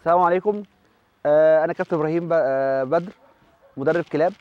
السلام عليكم آه انا كابتن ابراهيم ب- آه، بدر مدرب كلاب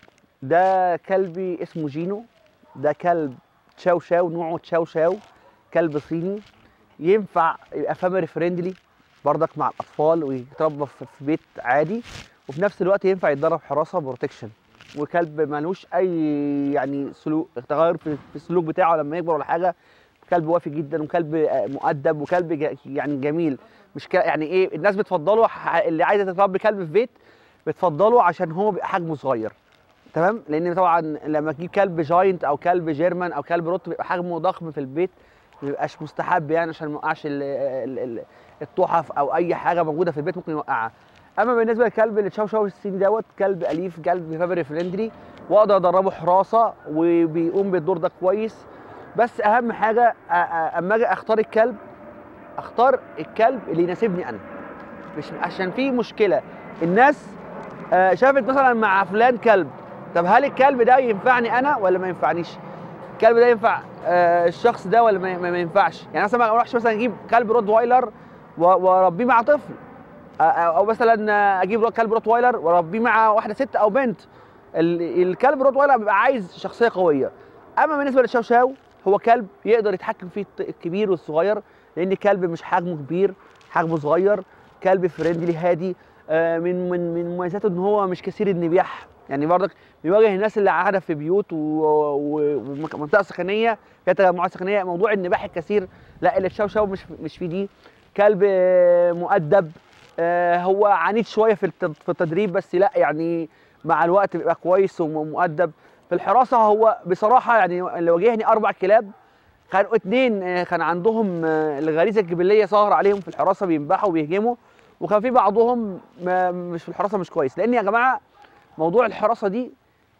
ده كلبي اسمه جينو ده كلب تشاو شاو نوعه تشاو شاو كلب صيني ينفع يبقى فاميلي فريندلي برضك مع الاطفال ويتربى في في بيت عادي وفي نفس الوقت ينفع يتدرب حراسه بروتكشن وكلب ملوش اي يعني سلوك تغير في في السلوك بتاعه لما يكبر ولا حاجه كلب وافي جدا وكلب آه، مؤدب وكلب ج- يعني جميل مش ك... يعني ايه الناس بتفضله ح- اللي عايزه تربي كلب في بيت بتفضله عشان هو بيبقى حجمه صغير تمام لان طبعا لما تجيب كلب جاينت او كلب جيرمان او كلب روت بيبقى حجمه ضخم في البيت ما بيبقاش مستحب يعني عشان ما يوقعش ال- ال- ال- التحف او اي حاجه موجوده في البيت ممكن يوقعها اما بالنسبه للكلب اللي تشاو شاو الصيني دوت كلب اليف كلب فاميلي فريندلي واقدر ادربه حراسه وبيقوم بالدور ده كويس بس اهم حاجه أ- أ- اما اجي اختار الكلب اختار الكلب اللي يناسبني انا مش عشان في مشكله الناس آه، شافت مثلا مع فلان كلب طب هل الكلب ده ينفعني انا ولا ما ينفعنيش الكلب ده ينفع آه، الشخص ده ولا ما ما- ما ينفعش يعني مثلا ما اروحش مثلا اجيب كلب روت وايلر و- واربيه مع طفل آه، او أو مثلا آه، اجيب كلب روت وايلر واربيه مع واحده ست او بنت ال- الكلب روت وايلر بيبقى عايز شخصيه قويه اما بالنسبه للشاو شاو هو كلب يقدر يتحكم فيه الط- الكبير والصغير لان كلب مش حجمه كبير حجمه صغير كلب فريندلي هادي آه، من من من مميزاته ان هو مش كثير النباح يعني برضك بيواجه الناس اللي قاعده في بيوت و- و- ومنطقه سكنيه فيها تجمعات سكنيه موضوع النباح الكثير لا اللي تشاو شاو مش مش في دي كلب آه، مؤدب آه، هو عنيد شويه في الت- في التدريب بس لا يعني مع الوقت بيبقى كويس ومؤدب في الحراسه هو بصراحه يعني اللي واجهني اربع كلاب كانوا اتنين آه، كان عندهم آه، الغريزه الجبليه ظاهر عليهم في الحراسه بينبحوا وبيهجموا وكان في بعضهم ما مش في الحراسه مش كويس لان يا جماعه موضوع الحراسه دي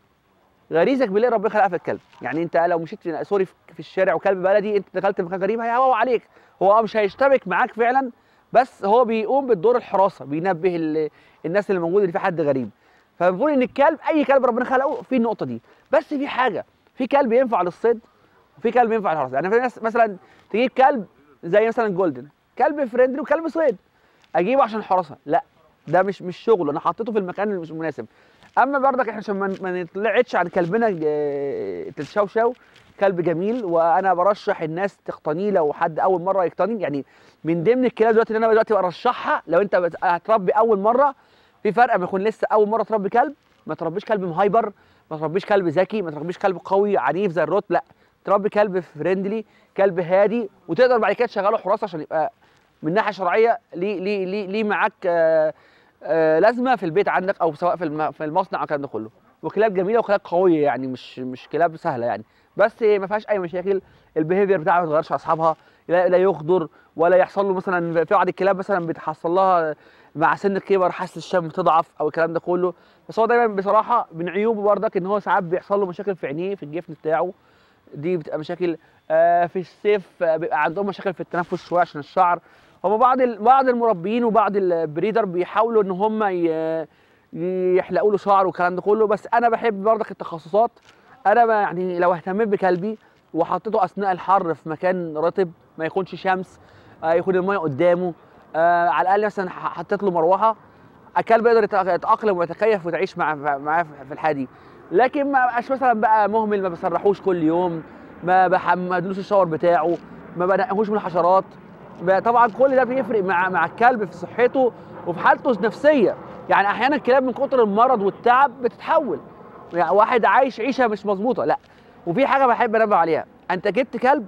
غريزه جبليه ربنا خلقها في الكلب يعني انت لو مشيت في- سوري في في الشارع وكلب بلدي انت دخلت مكان غريب هيهوى عليك هو اه مش هيشتبك معاك فعلا بس هو بيقوم بالدور الحراسه بينبه ال- الناس اللي موجوده اللي في حد غريب فبنقول ان الكلب اي كلب ربنا خلقه فيه النقطه دي بس في حاجه في كلب ينفع للصيد وفي كلب ينفع للحراسه يعني في ناس مثلا تجيب كلب زي مثلا جولدن كلب فريندلي وكلب صيد اجيبه عشان الحراسه لا ده مش مش شغله انا حطيته في المكان اللي مش مناسب اما برضك احنا عشان ما- ما نطلعش عن كلبنا آه، الشاو شاو كلب جميل وانا برشح الناس تقتنيه لو حد اول مره يقتني يعني من ضمن الكلاب دلوقتي اللي انا دلوقتي برشحها لو انت بت- هتربي اول مره في فرق ما يكون لسه اول مره تربي كلب ما تربيش كلب مهايبر ما تربيش كلب ذكي ما تربيش كلب قوي عنيف زي الروت لا تربي كلب فريندلي كلب هادي وتقدر بعد كده تشغله حراسه عشان يبقى من ناحيه شرعيه ليه ليه ليه ليه معاك آه آه لازمه في البيت عندك او سواء في الم- في المصنع او الكلام ده كله وكلاب جميله وكلاب قويه يعني مش مش كلاب سهله يعني بس ما فيهاش اي مشاكل البيهيفير بتاعها ما يتغيرش على اصحابها لا, لا يغدر ولا يحصل له مثلا في بعض الكلاب مثلا بتحصل لها مع سن الكبر حاسه الشم بتضعف او الكلام ده كله بس هو دايما بصراحه من عيوبه برضك ان هو ساعات بيحصل له مشاكل في عينيه في الجفن بتاعه دي بتبقى مشاكل آه في الصيف آه بيبقى عندهم مشاكل في التنفس شويه عشان الشعر هو بعض ال- بعض المربيين وبعض البريدر بيحاولوا ان هم ي- يحلقوا له شعر والكلام ده كله بس انا بحب برضك التخصصات انا ما يعني لو اهتميت بكلبي وحطيته اثناء الحر في مكان رطب ما يكونش شمس آه يكون الميه قدامه آه على الاقل مثلا ح- حطيت له مروحه الكلب يقدر يتأ- يتاقلم ويتكيف وتعيش مع معاه في الحياه دي لكن ما بقاش مثلا بقى مهمل ما بسرحوش كل يوم ما بحمدلوش الشاور بتاعه ما بنقهوش من الحشرات ب- طبعا كل ده بيفرق مع مع الكلب في صحته وفي حالته النفسيه يعني احيانا الكلاب من كتر المرض والتعب بتتحول يعني واحد عايش عيشه مش مظبوطه لا وفي حاجه بحب انبه عليها انت جبت كلب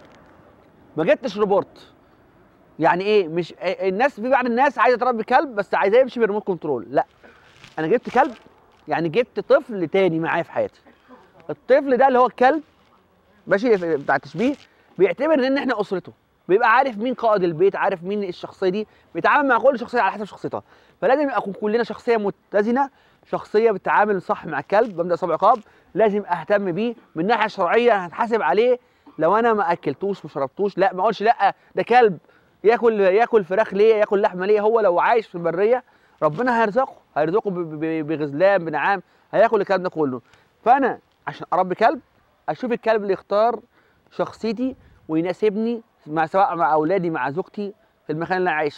ما جبتش روبوت يعني ايه مش الناس في بعض الناس عايزه تربي كلب بس عايزاه يمشي بريموت كنترول لا انا جبت كلب يعني جبت طفل تاني معايا في حياتي الطفل ده اللي هو الكلب ماشي بتاع التشبيه بيعتبر ان احنا اسرته بيبقى عارف مين قائد البيت عارف مين الشخصيه دي بيتعامل مع كل شخصيه على حسب شخصيتها فلازم يبقى كلنا شخصيه متزنه شخصيه بتتعامل صح مع الكلب بمبدا صبع عقاب لازم اهتم بيه من الناحيه الشرعيه هتحاسب عليه لو انا ما اكلتوش ما شربتوش لا ما اقولش لا ده كلب ياكل ياكل فراخ ليه ياكل لحمه ليه هو لو عايش في البريه ربنا هيرزقه هيرزقه ب- ب- بغزلان بنعام هياكل الكلام ده كله فانا عشان اربي كلب اشوف الكلب اللي يختار شخصيتي ويناسبني مع سواء مع اولادي مع زوجتي في المكان اللي انا عايش فيه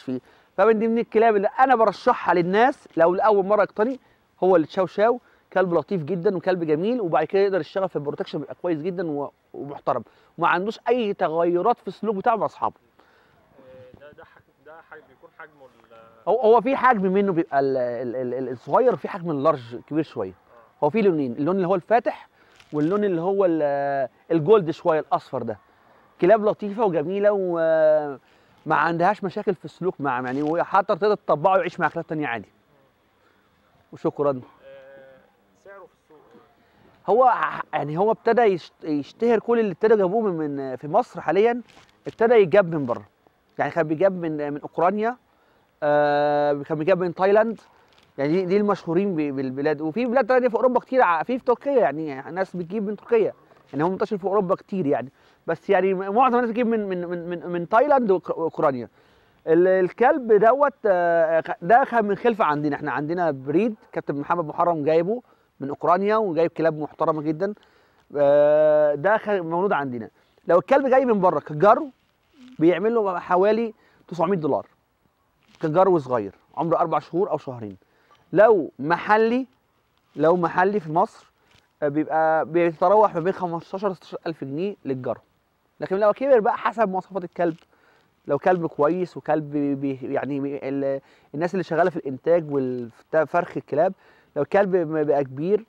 فمن ضمن الكلاب اللي انا برشحها للناس لو لاول مره يقتني هو التشاو شاو كلب لطيف جدا وكلب جميل وبعد كده يقدر يشتغل في البروتكشن بيبقى كويس جدا و- ومحترم وما عندوش اي تغيرات في السلوك بتاعه مع اصحابه آه، ده ده حجم ده حجم بيكون حجمه ال- هو هو في حجم منه بيبقى ال- ال- ال- ال- الصغير وفي حجم اللارج كبير شويه هو في لونين اللون اللي هو الفاتح واللون اللي هو ال- الجولد شويه الاصفر ده كلاب لطيفه وجميله وما عندهاش مشاكل في السلوك مع يعني وهي حتى تقدر تطبعه ويعيش مع كلاب تانية عادي وشكرا آه، سعره في السوق هو ع- يعني هو ابتدى يشت- يشتهر كل اللي ابتدى جابوه من من- في مصر حاليا ابتدى يجاب من بره يعني كان بيجاب من من اوكرانيا آه كان بيجاب من تايلاند يعني دي, دي المشهورين ب- بالبلاد وفي بلاد تانية في اوروبا كتير ع- في في تركيا يعني ناس بتجيب من تركيا يعني هو منتشر في اوروبا كتير يعني بس يعني معظم الناس بتجيب من من من من, من تايلاند وأوك- واوكرانيا ال- الكلب دوت آه، ده كان من خلفه عندنا احنا عندنا بريد كابتن محمد محرم جايبه من اوكرانيا وجايب كلاب محترمه جدا آه، ده كان مولود عندنا لو الكلب جاي من بره كجرو بيعمل له حوالي 900 دولار كجرو صغير عمره اربع شهور او شهرين لو محلي لو محلي في مصر آه، بيبقى بيتراوح ما بين 15 ل 16 الف جنيه للجرو لكن لو كبر بقى حسب مواصفات الكلب لو كلب كويس وكلب بي يعني بي- ال- الناس اللي شغاله في الانتاج وفرخ الكلاب لو الكلب ما بقى كبير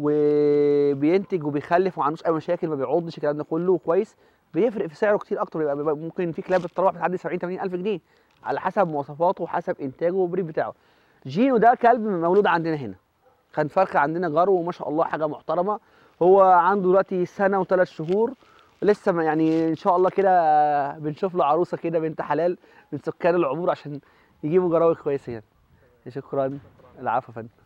وبينتج وبيخلف وما عندوش اي مشاكل ما بيعضش الكلام ده كله كويس بيفرق في سعره كتير اكتر يبقى بيبقى ممكن في كلاب بتتراوح بتعدي 70 80 الف جنيه على حسب مواصفاته وحسب انتاجه والبريد بتاعه جينو ده كلب مولود عندنا هنا كان فرخ عندنا جرو وما شاء الله حاجه محترمه هو عنده دلوقتي سنه وثلاث شهور لسه ما- يعني ان شاء الله كده بنشوف له عروسه كده بنت حلال من سكان العبور عشان يجيبوا جراوي كويسه يعني شكرا العفو يا فندم